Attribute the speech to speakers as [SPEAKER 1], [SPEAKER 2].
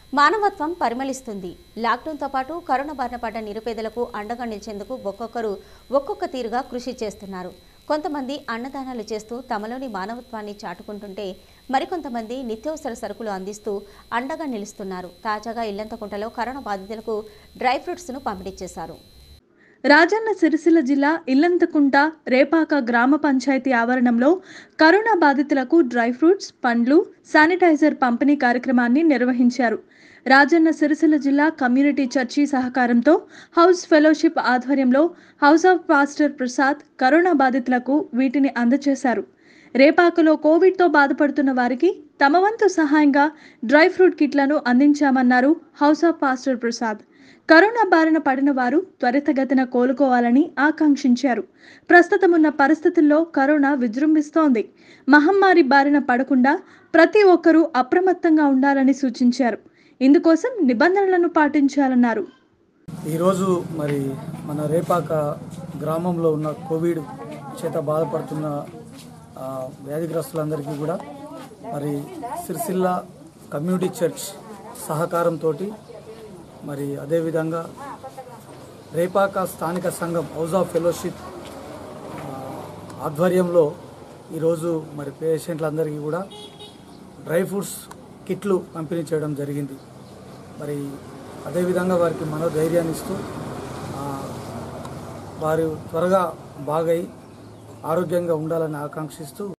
[SPEAKER 1] మానవత్వం పరిమళిస్తుంది లాక్డౌన్తో పాటు కరోనా బారిన పడ్డ నిరుపేదలకు అండగా నిలిచేందుకు ఒక్కొక్కరు ఒక్కొక్క తీరుగా కృషి చేస్తున్నారు కొంతమంది అన్నదానాలు చేస్తూ తమలోని మానవత్వాన్ని చాటుకుంటుంటే మరికొంతమంది నిత్యావసర సరుకులు అందిస్తూ అండగా నిలుస్తున్నారు తాజాగా ఇల్లంతకుంటలో కరోనా బాధితులకు డ్రై ఫ్రూట్స్ను పంపిణీ చేశారు
[SPEAKER 2] రాజన్న సిరిసిల్ల జిల్లా ఇల్లంతకుంట రేపాక గ్రామ పంచాయతీ ఆవరణంలో కరోనా బాధితులకు డ్రై ఫ్రూట్స్ పండ్లు శానిటైజర్ పంపిణీ కార్యక్రమాన్ని నిర్వహించారు రాజన్న సిరిసిల్ల జిల్లా కమ్యూనిటీ చర్చి సహకారంతో హౌస్ ఫెలోషిప్ ఆధ్వర్యంలో house of pastor Prasad corona బాధితులకు వీటిని అందజేశారు రేపాకలో కోవిడ్తో బాధపడుతున్న వారికి తమ వంతు సహాయంగా డ్రై ఫ్రూట్ కిట్లను అందించామన్నారు house of pastor Prasad corona బారిన పడిన వారు త్వరితగతిన కోలుకోవాలని ఆకాంక్షించారు ప్రస్తుతం ఉన్న పరిస్థితుల్లో కరోనా విజృంభిస్తోంది మహమ్మారి బారిన పడకుండా ప్రతి ఒక్కరూ అప్రమత్తంగా ఉండాలని సూచించారు ఇందుకోసం నిబంధనలను పాటించాలన్నారు
[SPEAKER 3] ఈరోజు మరి మన రేపాక గ్రామంలో ఉన్న కోవిడ్ చేత బాధపడుతున్న ఆ, వ్యాధిగ్రస్తులందరికీ కూడా మరి సిరిసిల్ల కమ్యూనిటీ చర్చ్ సహకారంతో మరి అదేవిధంగా రేపాక స్థానిక సంఘం హౌస్ ఆఫ్ ఫెలోషిప్ ఆ, ఆధ్వర్యంలో ఈరోజు మరి పేషెంట్లందరికీ కూడా డ్రై ఫ్రూట్స్ కిట్లు పంపిణీ చేయడం జరిగింది మరి అదేవిధంగా వారికి మనోధైర్యాన్ని ఇస్తూ ఆ, వారు త్వరగా బాగై ఆరోగ్యంగా ఉండాలని ఆకాంక్షిస్తూ